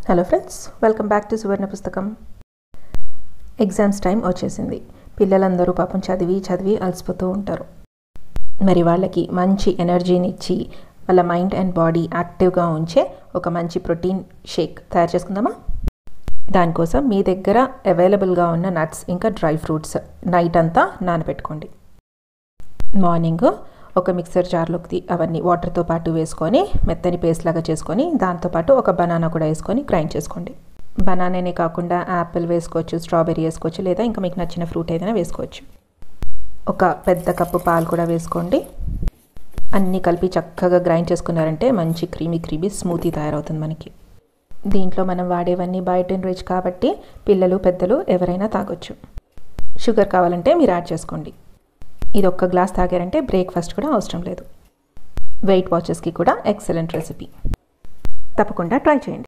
hello friends welcome back to Suvarna పుస్తకం exams time వచ్చేసింది పిల్లలందరూ పాపం చదివి చదివి అలసిపోతూ ఉంటారు మరి వాళ్ళకి మంచి ఎనర్జీని ఇచ్చి వాళ్ళ మైండ్ అండ్ బాడీ యాక్టివ్గా ఉంచే ఒక మంచి ప్రోటీన్ షేక్ తయారు చేసుకుందామా దానికోసం మీ దగ్గర అవైలబుల్గా ఉన్న నట్స్ ఇంకా డ్రై ఫ్రూట్స్ నైట్ అంతా నానబెట్టుకోండి మార్నింగ్ ఒక మిక్సర్ జార్లోకి అవన్నీ వాటర్తో పాటు వేసుకొని మెత్తని పేస్ట్ లాగా చేసుకొని దాంతోపాటు ఒక బనానా కూడా వేసుకొని గ్రైండ్ చేసుకోండి బనానానే కాకుండా యాపిల్ వేసుకోవచ్చు స్ట్రాబెర్రీ వేసుకోవచ్చు లేదా ఇంకా మీకు నచ్చిన ఫ్రూట్ ఏదైనా వేసుకోవచ్చు ఒక పెద్ద కప్పు పాలు కూడా వేసుకోండి అన్నీ కలిపి చక్కగా గ్రైండ్ చేసుకున్నారంటే మంచి క్రీమీ క్రీమీ స్మూతీ తయారవుతుంది మనకి దీంట్లో మనం వాడేవన్నీ బయోటిన్ రిచ్ కాబట్టి పిల్లలు పెద్దలు ఎవరైనా తాగొచ్చు షుగర్ కావాలంటే మీరు యాడ్ చేసుకోండి ఇది ఒక్క గ్లాస్ తాగారంటే బ్రేక్ఫాస్ట్ కూడా అవసరం లేదు వెయిట్ వాచెస్కి కూడా ఎక్సలెంట్ రెసిపీ తప్పకుండా ట్రై చేయండి